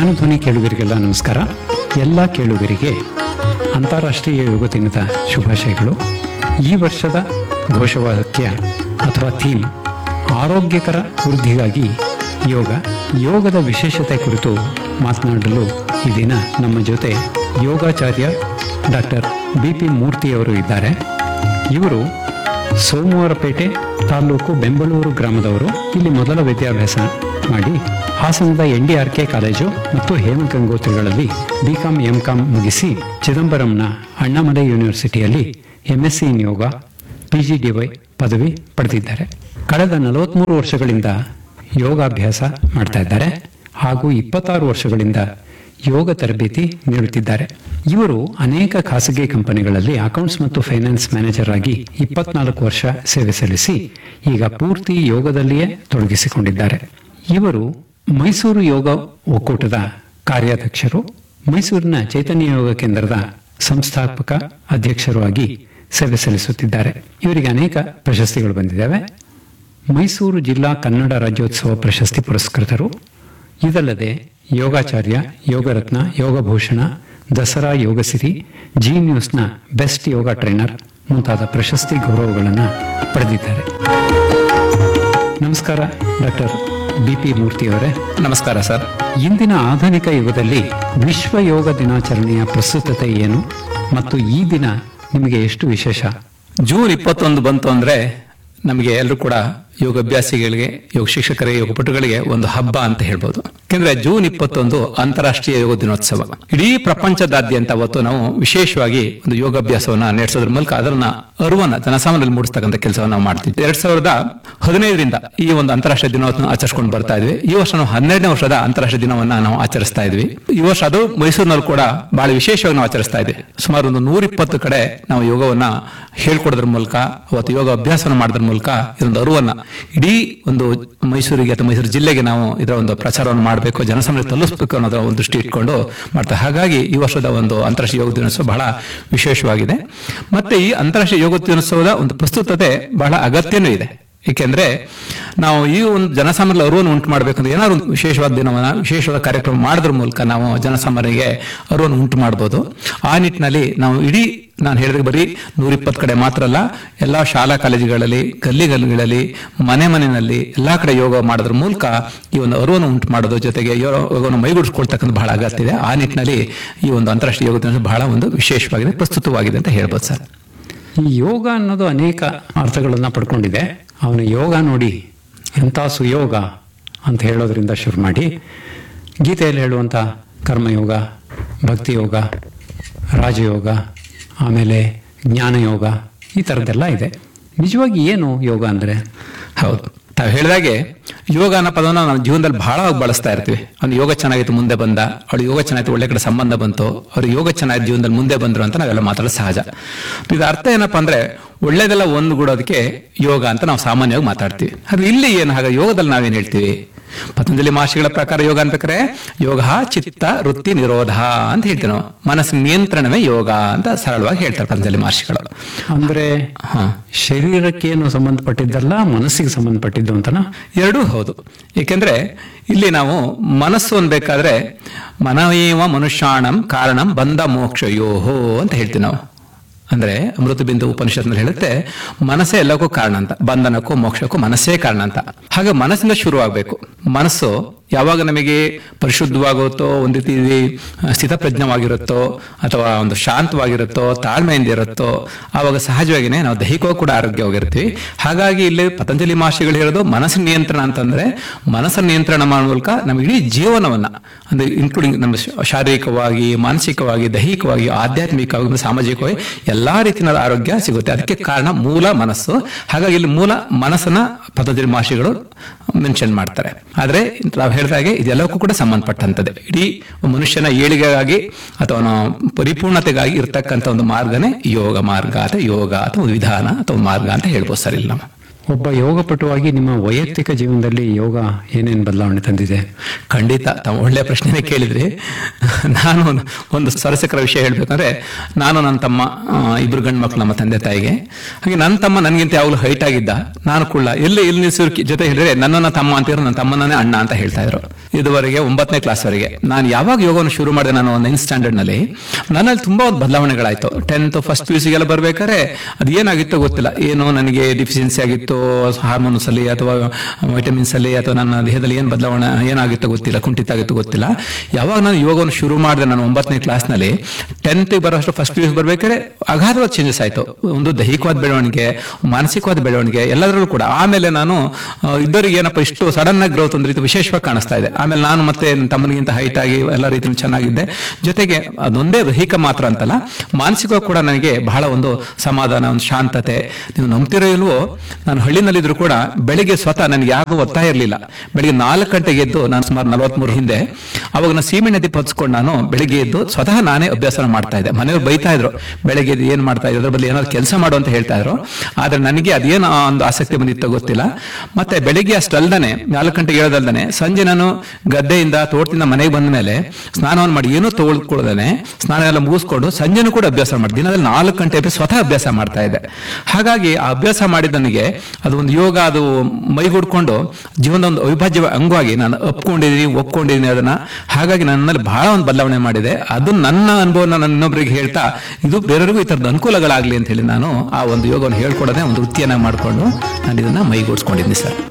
ಜ್ಞಾನಧ್ವನಿ ಕೇಳುಗರಿಗೆಲ್ಲ ನಮಸ್ಕಾರ ಎಲ್ಲ ಕೇಳುಗರಿಗೆ ಅಂತಾರಾಷ್ಟ್ರೀಯ ಯೋಗ ದಿನದ ಶುಭಾಶಯಗಳು ಈ ವರ್ಷದ ಘೋಷವಾಕ್ಯ ಅಥವಾ ಥೀಮ್ ಆರೋಗ್ಯಕರ ವೃದ್ಧಿಗಾಗಿ ಯೋಗ ಯೋಗದ ವಿಶೇಷತೆ ಕುರಿತು ಮಾತನಾಡಲು ಈ ದಿನ ನಮ್ಮ ಜೊತೆ ಯೋಗಾಚಾರ್ಯ ಡಾಕ್ಟರ್ ಬಿ ಪಿ ಮೂರ್ತಿಯವರು ಇದ್ದಾರೆ ಇವರು ಸೋಮವಾರಪೇಟೆ ತಾಲೂಕು ಬೆಂಬಳೂರು ಗ್ರಾಮದವರು ಇಲ್ಲಿ ಮೊದಲ ವಿದ್ಯಾಭ್ಯಾಸ ಮಾಡಿ ಹಾಸನದ N D R K college ಮತ್ತು ಹೇಮಗಂಗೋತ್ರಿಗಳಲ್ಲಿ ಬಿ ಕಾಮ್ ಎಂ ಕಾಮ್ ಮುಗಿಸಿ ಚಿದಂಬರಂನ ಅಣ್ಣಾಮಲೈ ಯೂನಿವರ್ಸಿಟಿಯಲ್ಲಿ M S C in yoga P G D Y ಪದವಿ ಪಡೆದಿದ್ದಾರೆ ಕಳೆದ ನಲವತ್ಮೂರು ವರ್ಷಗಳಿಂದ ಯೋಗಾಭ್ಯಾಸ ಮಾಡ್ತಾ ಇದ್ದಾರೆ ಹಾಗೂ ಇಪ್ಪತ್ತಾರು ವರ್ಷಗಳಿಂದ ಯೋಗ ತರಬೇತಿ ನೀಡುತ್ತಿದ್ದಾರೆ ಇವರು ಅನೇಕ ಖಾಸಗಿ ಕಂಪನಿಗಳಲ್ಲಿ ಅಕೌಂಟ್ಸ್ ಮತ್ತು ಫೈನಾನ್ಸ್ ಮ್ಯಾನೇಜರ್ ಆಗಿ ಇಪ್ಪತ್ನಾಲ್ಕು ವರ್ಷ ಸೇವೆ ಸಲ್ಲಿಸಿ ಈಗ ಪೂರ್ತಿ ಯೋಗದಲ್ಲಿಯೇ ತೊಡಗಿಸಿಕೊಂಡಿದ್ದಾರೆ ಇವರು ಮೈಸೂರು ಯೋಗ ಒಕ್ಕೂಟದ ಕಾರ್ಯಾಧ್ಯಕ್ಷರು ಮೈಸೂರಿನ ಚೈತನ್ಯ ಯೋಗ ಕೇಂದ್ರದ ಸಂಸ್ಥಾಪಕ ಅಧ್ಯಕ್ಷರು ಆಗಿ ಸೇವೆ ಸಲ್ಲಿಸುತ್ತಿದ್ದಾರೆ ಇವರಿಗೆ ಅನೇಕ ಪ್ರಶಸ್ತಿಗಳು ಬಂದಿದ್ದಾವೆ ಮೈಸೂರು ಜಿಲ್ಲಾ ಕನ್ನಡ ರಾಜ್ಯೋತ್ಸವ ಪ್ರಶಸ್ತಿ ಪುರಸ್ಕೃತರು ಇದಲ್ಲದೆ ಯೋಗಾಚಾರ್ಯ ಯೋಗರತ್ನ ಯೋಗಭೂಷಣ ದಸರಾ ಯೋಗಸಿರಿ ಜಿ ನ್ಯೂಸ್ನ ಬೆಸ್ಟ್ ಯೋಗ ಟ್ರೈನರ್ ಮುಂತಾದ ಪ್ರಶಸ್ತಿ ಗೌರವಗಳನ್ನು ಪಡೆದಿದ್ದಾರೆ ನಮಸ್ಕಾರ ಡಾಕ್ಟರ್ ಬಿ ಪಿ ಮೂರ್ತಿಯವರೇ ನಮಸ್ಕಾರ ಸರ್ ಇಂದಿನ ಆಧುನಿಕ ಯುಗದಲ್ಲಿ ವಿಶ್ವ ಯೋಗ ದಿನಾಚರಣೆಯ ಪ್ರಸ್ತುತತೆ ಏನು ಮತ್ತು ಈ ದಿನ ನಿಮಗೆ ಎಷ್ಟು ವಿಶೇಷ ಜೂನ್ ಇಪ್ಪತ್ತೊಂದು ಬಂತು ಅಂದ್ರೆ ನಮಗೆ ಎಲ್ಲರೂ ಕೂಡ ಯೋಗ ಅಭ್ಯಾಸಿಗಳಿಗೆ ಯೋಗ ಶಿಕ್ಷಕರಿಗೆ ಯೋಗ ಪಟುಗಳಿಗೆ ಒಂದು ಹಬ್ಬ ಅಂತ ಹೇಳ್ಬೋದು ಯಾಕೆಂದ್ರೆ ಜೂನ್ ಇಪ್ಪತ್ತೊಂದು ಅಂತಾರಾಷ್ಟ್ರೀಯ ಯೋಗ ದಿನೋತ್ಸವ ಇಡೀ ಪ್ರಪಂಚದಾದ್ಯಂತ ಅವತ್ತು ನಾವು ವಿಶೇಷವಾಗಿ ಒಂದು ಯೋಗಾಭ್ಯಾಸವನ್ನ ನಡೆಸೋದ್ರ ಮೂಲಕ ಅದನ್ನ ಅರಿವನ್ನ ಜನಸಾಮಾನ್ಯರಲ್ಲಿ ಮೂಡಿಸ್ತಕ್ಕಂಥ ಕೆಲಸವನ್ನ ನಾವು ಮಾಡ್ತೀವಿ ಎರಡ್ ಸಾವಿರದ ಹದಿನೈದರಿಂದ ಈ ಒಂದು ಅಂತಾರಾಷ್ಟ್ರೀಯ ದಿನವನ್ನು ಆಚರಿಸಿಕೊಂಡು ಬರ್ತಾ ಇದ್ವಿ ಈ ವರ್ಷ ನಾವು ಹನ್ನೆರಡನೇ ವರ್ಷದ ಅಂತಾರಾಷ್ಟ್ರೀಯ ದಿನವನ್ನ ನಾವು ಆಚರಿಸ್ತಾ ಇದ್ವಿ ಈ ವರ್ಷ ಅದು ಮೈಸೂರಿನಲ್ಲಿ ಕೂಡ ಬಹಳ ವಿಶೇಷವಾಗಿ ನಾವು ಆಚರಿಸ್ತಾ ಇದ್ವಿ ಸುಮಾರು ಒಂದು ನೂರಿಪ್ಪತ್ತು ಕಡೆ ನಾವು ಯೋಗವನ್ನ ಹೇಳ್ಕೊಡೋದ್ರ ಮೂಲಕ ಅವತ್ತು ಯೋಗ ಅಭ್ಯಾಸನ ಮಾಡೋದ್ರ ಮೂಲಕ ಇದೊಂದು ಅರಿವನ್ನ ಇಡೀ ಒಂದು ಮೈಸೂರಿಗೆ ಅಥವಾ ಮೈಸೂರು ಜಿಲ್ಲೆಗೆ ನಾವು ಇದರ ಒಂದು ಪ್ರಚಾರವನ್ನು ಮಾಡಬೇಕು ಜನಸಾಮಾನ್ಯ ತಲುಪಿಸಬೇಕು ಅನ್ನೋದರ ಒಂದು ದೃಷ್ಟಿ ಇಟ್ಕೊಂಡು ಮಾಡ್ತಾರೆ ಹಾಗಾಗಿ ಈ ವರ್ಷದ ಒಂದು ಅಂತಾರಾಷ್ಟ್ರೀಯ ಯೋಗ ದಿನೋತ್ಸವ ಬಹಳ ವಿಶೇಷವಾಗಿದೆ ಮತ್ತೆ ಈ ಅಂತಾರಾಷ್ಟ್ರೀಯ ಯೋಗ ದಿನೋತ್ಸವದ ಒಂದು ಪ್ರಸ್ತುತತೆ ಬಹಳ ಅಗತ್ಯನೂ ಇದೆ ಏಕೆಂದ್ರೆ ನಾವು ಈ ಒಂದು ಜನಸಾಮಾನ್ಯರ ಅರಿವನ್ನು ಉಂಟು ಮಾಡಬೇಕಂದ್ರೆ ಏನಾದ್ರು ಒಂದು ವಿಶೇಷವಾದ ದಿನವನ್ನ ವಿಶೇಷವಾದ ಕಾರ್ಯಕ್ರಮ ಮಾಡೋದ್ರ ಮೂಲಕ ನಾವು ಜನಸಾಮಾನ್ಯರಿಗೆ ಅರಿವನ್ನು ಉಂಟು ಮಾಡ್ಬೋದು ಆ ನಿಟ್ಟಿನಲ್ಲಿ ನಾವು ಇಡೀ ನಾನು ಹೇಳಿದ್ರೆ ಬರೀ ನೂರಿಪ್ಪತ್ತು ಕಡೆ ಮಾತ್ರ ಅಲ್ಲ ಎಲ್ಲ ಶಾಲಾ ಕಾಲೇಜುಗಳಲ್ಲಿ ಗಲ್ಲಿ ಗಲ್ಲಿಗಳಲ್ಲಿ ಮನೆ ಮನೆಯಲ್ಲಿ ಎಲ್ಲಾ ಕಡೆ ಯೋಗ ಮಾಡೋದ್ರ ಮೂಲಕ ಈ ಒಂದು ಅರಿವನ್ನು ಉಂಟು ಮಾಡೋದ್ರ ಜೊತೆಗೆ ಯೋಗವನ್ನು ಮೈಗೂಡಿಸ್ಕೊಳ್ತಕ್ಕಂಥ ಬಹಳ ಅಗತ್ಯ ಇದೆ ಆ ನಿಟ್ಟಿನಲ್ಲಿ ಈ ಒಂದು ಅಂತಾರಾಷ್ಟ್ರೀಯ ಯೋಗ ದಿನ ಬಹಳ ಒಂದು ವಿಶೇಷವಾಗಿದೆ ಪ್ರಸ್ತುತವಾಗಿದೆ ಅಂತ ಹೇಳ್ಬೋದು ಸರ್ ಈ ಯೋಗ ಅನ್ನೋದು ಅನೇಕ ಅರ್ಥಗಳನ್ನು ಪಡ್ಕೊಂಡಿದೆ ಅವನ ಯೋಗ ನೋಡಿ ಎಂಥ ಸುಯೋಗ ಅಂತ ಹೇಳೋದ್ರಿಂದ ಶುರು ಮಾಡಿ ಗೀತೆಯಲ್ಲಿ ಹೇಳುವಂಥ ಕರ್ಮಯೋಗ ಭಕ್ತಿ ಯೋಗ ರಾಜಯೋಗ ಆಮೇಲೆ ಜ್ಞಾನಯೋಗ ಈ ಥರದ್ದೆಲ್ಲ ಇದೆ ನಿಜವಾಗಿ ಏನು ಯೋಗ ಅಂದರೆ ಹೌದು ತಾವು ಹೇಳಿದಾಗೆ ಯೋಗ ಅನ್ನೋ ಪದವನ್ನು ನಾವು ಜೀವನದಲ್ಲಿ ಬಹಳ ಬಳಸ್ತಾ ಇರ್ತೀವಿ ಅವ್ನು ಯೋಗ ಚೆನ್ನಾಗಿತ್ತು ಮುಂದೆ ಬಂದ ಅವಳು ಯೋಗ ಚೆನ್ನಾಗಿತ್ತು ಒಳ್ಳೆ ಕಡೆ ಸಂಬಂಧ ಬಂತು ಅವ್ರು ಯೋಗ ಚೆನ್ನಾಗಿ ಜೀವನದಲ್ಲಿ ಮುಂದೆ ಬಂದ್ರು ಅಂತ ನಾವೆಲ್ಲ ಮಾತಾಡೋದು ಸಹಜ ಇದು ಅರ್ಥ ಏನಪ್ಪಾ ಅಂದ್ರೆ ಒಳ್ಳೇದೆಲ್ಲ ಒಂದುಗೂಡೋದಕ್ಕೆ ಯೋಗ ಅಂತ ನಾವು ಸಾಮಾನ್ಯವಾಗಿ ಮಾತಾಡ್ತೀವಿ ಅದು ಇಲ್ಲಿ ಏನು ಹಾಗೆ ಯೋಗದಲ್ಲಿ ನಾವೇನ್ ಹೇಳ್ತೀವಿ ಪತಂಜಲಿ ಮಹರ್ಷಿಗಳ ಪ್ರಕಾರ ಯೋಗ ಅನ್ಬೇಕಾರೆ ಯೋಗ ಚಿತ್ತ ವೃತ್ತಿ ನಿರೋಧ ಅಂತ ಹೇಳ್ತೀವಿ ನಾವು ಮನಸ್ಸಿನ ನಿಯಂತ್ರಣವೇ ಯೋಗ ಅಂತ ಸರಳವಾಗಿ ಹೇಳ್ತಾರೆ ಪತಂಜಲಿ ಮಹರ್ಷಿಗಳು ಅಂದರೆ ಹಾ ಶರೀರಕ್ಕೇನು ಸಂಬಂಧಪಟ್ಟಿದ್ದಲ್ಲ ಮನಸ್ಸಿಗೆ ಸಂಬಂಧಪಟ್ಟಿದ್ದು ಅಂತನಾ ಎರಡೂ ಹೌದು ಏಕೆಂದ್ರೆ ಇಲ್ಲಿ ನಾವು ಮನಸ್ಸು ಅನ್ಬೇಕಾದ್ರೆ ಮನವೇವ ಮನುಷ್ಯಾಣಂ ಕಾರಣಂ ಬಂಧ ಮೋಕ್ಷಯೋಹೋ ಅಂತ ಹೇಳ್ತೀವಿ ನಾವು ಅಂದ್ರೆ ಅಮೃತ ಬಿಂದು ಉಪನಿಷತ್ನಲ್ಲಿ ಹೇಳುತ್ತೆ ಮನಸ್ಸೇ ಎಲ್ಲಕ್ಕೂ ಕಾರಣ ಅಂತ ಬಂಧನಕ್ಕೂ ಮೋಕ್ಷಕ್ಕೂ ಮನಸ್ಸೇ ಕಾರಣ ಅಂತ ಹಾಗೆ ಮನಸ್ಸಿಂದ ಶುರುವಾಗಬೇಕು ಮನಸ್ಸು ಯಾವಾಗ ನಮಗೆ ಪರಿಶುದ್ಧವಾಗುತ್ತೋ ಒಂದು ರೀತಿ ಸ್ಥಿತಪ್ರಜ್ಞವಾಗಿರುತ್ತೋ ಅಥವಾ ಒಂದು ಶಾಂತವಾಗಿರುತ್ತೋ ತಾಳ್ಮೆಯಿಂದ ಇರುತ್ತೋ ಆವಾಗ ಸಹಜವಾಗಿನೇ ನಾವು ದೈಹಿಕವಾಗಿ ಕೂಡ ಆರೋಗ್ಯವಾಗಿರ್ತೀವಿ ಹಾಗಾಗಿ ಇಲ್ಲಿ ಪತಂಜಲಿ ಮಹರ್ಷಿಗಳು ಹೇಳೋದು ಮನಸ್ಸಿನ ನಿಯಂತ್ರಣ ಅಂತಂದ್ರೆ ಮನಸ್ಸನ್ನು ನಿಯಂತ್ರಣ ಮಾಡೋ ಮೂಲಕ ನಮ್ಮ ಇಡೀ ಜೀವನವನ್ನ ಅಂದ್ರೆ ಇನ್ಕ್ಲೂಡಿಂಗ್ ನಮ್ಮ ಶ- ಶಾರೀರಿಕವಾಗಿ ಮಾನಸಿಕವಾಗಿ ದೈಹಿಕವಾಗಿ ಆಧ್ಯಾತ್ಮಿಕವಾಗಿ ಮತ್ತು ಸಾಮಾಜಿಕವಾಗಿ ಎಲ್ಲಾ ರೀತಿಯ ಆರೋಗ್ಯ ಸಿಗುತ್ತೆ ಅದಕ್ಕೆ ಕಾರಣ ಮೂಲ ಮನಸ್ಸು ಹಾಗಾಗಿ ಇಲ್ಲಿ ಮೂಲ ಮನಸ್ಸನ್ನ ಪತಂಜಲಿ ಮಹರ್ಷಿಗಳು ಮೆನ್ಷನ್ ಮಾಡ್ತಾರೆ ಆದ್ರೆ ನಾವು ಹೇಳಿದಾಗೆ ಇದೆಲ್ಲಕ್ಕೂ ಕೂಡ ಸಂಬಂಧಪಟ್ಟಂತದೆ ಇಡೀ ಮನುಷ್ಯನ ಏಳಿಗೆಗಾಗಿ ಅಥವಾ ಅವನ ಪರಿಪೂರ್ಣತೆಗಾಗಿ ಇರ್ತಕ್ಕಂಥ ಒಂದು ಮಾರ್ಗನೇ ಯೋಗ ಮಾರ್ಗ ಅಥವಾ ಯೋಗ ಅಥವಾ ವಿಧಾನ ಅಥವಾ ಮಾರ್ಗ ಅಂತ ಹೇಳ್ಬೋದು ಸರ್ ಇಲ್ಲಿ ನಾವು ಒಬ್ಬ ಯೋಗಪಟುವಾಗಿ ನಿಮ್ಮ ವೈಯಕ್ತಿಕ ಜೀವನದಲ್ಲಿ ಯೋಗ ಏನೇನು ಬದಲಾವಣೆ ತಂದಿದೆ ಖಂಡಿತ ತಾವು ಒಳ್ಳೆಯ ಪ್ರಶ್ನೆನೇ ಕೇಳಿದ್ರಿ ನಾನು ಒಂದು- ಒಂದು ಸರಸಕರ ವಿಷಯ ಹೇಳ್ಬೇಕಂದ್ರೆ ನಾನು ನನ್ನ ತಮ್ಮ ಆ, ಇಬ್ರು ಗಂಡು ಮಕ್ಕಳು ನಮ್ಮ ತಂದೆ ತಾಯಿಗೆ ಹಾಗೆ ನನ್ನ ತಮ್ಮ ನನಗಿಂತ ಯಾವಾಗಲೂ ಹೈಟ್ ಆಗಿದ್ದ ನಾನು ಕೂಡ ಎಲ್ಲಿ ಇಲ್ಲಿ ನಿಲ್ಸೋರ್ ಜೊತೆ ಹೇಳಿದ್ರೆ ನನ್ನನ್ನ ತಮ್ಮ ಅಂತಿದ್ರು ನನ್ನ ತಮ್ಮನೇ ಅಣ್ಣ ಅಂತ ಹೇಳ್ತಾ ಇದ್ರು ಇದುವರೆಗೆ ಒಂಬತ್ತನೇ ಕ್ಲಾಸ್ ವರೆಗೆ ನಾನು ಯಾವಾಗ ಯೋಗವನ್ನು ಶುರು ಮಾಡಿದೆ ನಾನು ನೈನ್ತ್ ಸ್ಟ್ಯಾಂಡರ್ಡ್ ನಲ್ಲಿ ನನ್ನಲ್ಲಿ ತುಂಬಾ ಒಂದು ಬದಲಾವಣೆಗಳಾಯ್ತು ಟೆಂತ್ ಫಸ್ಟ್ ಪಿ ಗೆಲ್ಲ ಬರ್ಬೇಕಾದ್ರೆ ಅದು ಏನಾಗಿತ್ತೋ ಗೊತ್ತಿಲ್ಲ ಏನು ನನಗೆ ಡಿಫಿಷಿಯನ್ಸಿ ಆಗಿತ್ತು ಹಾರ್ಮೋನ್ಸ್ ಅಲ್ಲಿ ಅಥವಾ ವಿಟಮಿನ್ಸ್ ಅಲ್ಲಿ ಅಥವಾ ನನ್ನ ದೇಹದಲ್ಲಿ ಏನು ಬದಲಾವಣೆ ಏನಾಗಿತ್ತೋ ಗೊತ್ತಿಲ್ಲ ಕುಂಠಿತ ಆಗಿತ್ತು ಗೊತ್ತಿಲ್ಲ ಯಾವಾಗ ನಾನು ಯೋಗವನ್ನು ಶುರು ಮಾಡಿದೆ ನಾನು ಒಂಬತ್ತನೇ ಕ್ಲಾಸ್ನಲ್ಲಿ ಟೆಂತ್ ಬರೋಷ್ಟು ಫಸ್ಟ್ ಪಿ ಬರ್ಬೇಕಾದ್ರೆ ಅಗಾಧವಾದ ಚೇಂಜಸ್ ಆಯ್ತು ಒಂದು ದೈಹಿಕವಾದ ಬೆಳವಣಿಗೆ ಮಾನಸಿಕವಾದ ಬೆಳವಣಿಗೆ ಎಲ್ಲದರಲ್ಲೂ ಕೂಡ ಆಮೇಲೆ ನಾನು ಆ, ಇದ್ದವರಿಗೆ ಏನಪ್ಪ ಇಷ್ಟು ಸಡನ್ ಆಗಿ ಗ್ರೋತ್ ಒಂದು ರೀತಿ ವಿಶೇಷವಾಗಿ ಕಾಣಿಸ್ತಾ ಇದೆ ಆಮೇಲೆ ನಾನು ಮತ್ತೆ ನನ್ನ ತಮ್ಮನಿಗಿಂತ ಹೈಟ್ ಆಗಿ ಎಲ್ಲ ರೀತಿಯಲ್ಲಿ ಚೆನ್ನಾಗಿದ್ದೆ ಜೊತೆಗೆ ಅದೊಂದೇ ದೈಹಿಕ ಮಾತ್ರ ಅಂತಲ್ಲ ಮಾನಸಿಕವಾಗಿ ಕೂಡ ನನಗೆ ಬಹಳ ಒಂದು ಸಮಾಧಾನ ಒಂದು ಶಾಂತತೆ ನೀವು ನಂಬ್ತಿರೋ ಇಲ್ವೋ ನಾನು ಹಳ್ಳಿನಲ್ಲಿದ್ರು ಕೂಡ ಬೆಳಿಗ್ಗೆ ಸ್ವತಃ ನನಗೆ ಯಾರಿಗೂ ಒತ್ತಾಯ ಇರಲಿಲ್ಲ ಬೆಳಿಗ್ಗೆ ನಾಲ್ಕು ಗಂಟೆಗೆ ಎದ್ದು ನಾನು ಸುಮಾರು ನಲವತ್ಮೂರು ಹಿಂದೆ ಅವಾಗ ನಾನು ಸೀಮೆಣ್ಣೆ ದೀಪ ಹಚ್ಕೊಂಡು ನಾನು ಬೆಳಿಗ್ಗೆ ಎದ್ದು ಸ್ವತಃ ನಾನೇ ಅಭ್ಯಾಸ ಮಾಡ್ತಾ ಇದ್ದೆ ಮನೆಯವ್ರು ಬೈತಾ ಇದ್ರು ಬೆಳಗ್ಗೆ ಎದ್ದು ಏನ್ ಮಾಡ್ತಾ ಇದ್ರು ಅದ್ರ ಬದಲು ಏನಾದ್ರು ಕೆಲಸ ಮಾಡು ಅಂತ ಹೇಳ್ತಾ ಇದ್ರು ಆದ್ರೆ ನನಗೆ ಅದೇನು ಆ ಒಂದು ಆಸಕ್ತಿ ಬಂದಿತ್ತೋ ಗೊತ್ತಿಲ್ಲ ಮತ್ತೆ ಬೆಳಿಗ್ಗೆ ಅಷ್ಟಲ್ದನೆ ನಾಲ್ಕು ಗಂಟೆಗೆ ಹೇಳೋದಲ್ದನೆ ಸಂಜೆ ನಾನು ಗದ್ದೆಯಿಂದ ತೋಟದಿಂದ ಮನೆಗೆ ಬಂದ ಮೇಲೆ ಸ್ನಾನವನ್ನು ಮಾಡಿ ಏನೂ ತಗೊಳ್ಕೊಳ್ಳೋದನೆ ಸ್ನಾನ ಎಲ್ಲ ಮುಗಿಸ್ಕೊಂಡು ಸಂಜೆನೂ ಕೂಡ ಅಭ್ಯಾಸ ಮಾಡಿ ದಿನದಲ್ಲಿ ನಾಲ್ಕು ಗಂಟೆ ಅಭ್ಯಾಸ ಸ್ವತಃ ಅಭ್ಯಾಸ ಮಾಡ್ತಾ ಇದ್ದೆ ಹಾಗಾಗಿ ಆ ಅಭ್ಯಾಸ ಮಾಡಿದ ನನಗೆ ಅದು ಒಂದು ಯೋಗ ಅದು ಮೈಗೂಡ್ಕೊಂಡು ಜೀವನದ ಒಂದು ಅವಿಭಾಜ್ಯ ಅಂಗವಾಗಿ ನಾನು ಒಪ್ಕೊಂಡಿದ್ದೀನಿ ಒಪ್ಕೊಂಡಿದ್ದೀನಿ ಅದನ್ನ ಹಾಗಾಗಿ ನನ್ನಲ್ಲಿ ಬಹಳ ಒಂದು ಬದಲಾವಣೆ ಮಾಡಿದೆ ಅದು ನನ್ನ ಅನುಭವ ನಾನು ಇನ್ನೊಬ್ಬರಿಗೆ ಹೇಳ್ತಾ ಇದು ಬೇರೆಯವರಿಗೂ ಈ ತರದ ಅನುಕೂಲಗಳಾಗ್ಲಿ ಅಂತ ಹೇಳಿ ನಾನು ಆ ಒಂದು ಯೋಗವನ್ನು ಹೇಳ್ಕೊಡೋದೇ ಒಂದು ವೃತ್ತಿಯನ್ನ ಮಾಡಿಕೊಂಡು ನಾನು ಇದನ್ನ ಮೈಗೂಡಿಸ್ಕೊಂಡಿದ್ದೀನಿ ಸರ್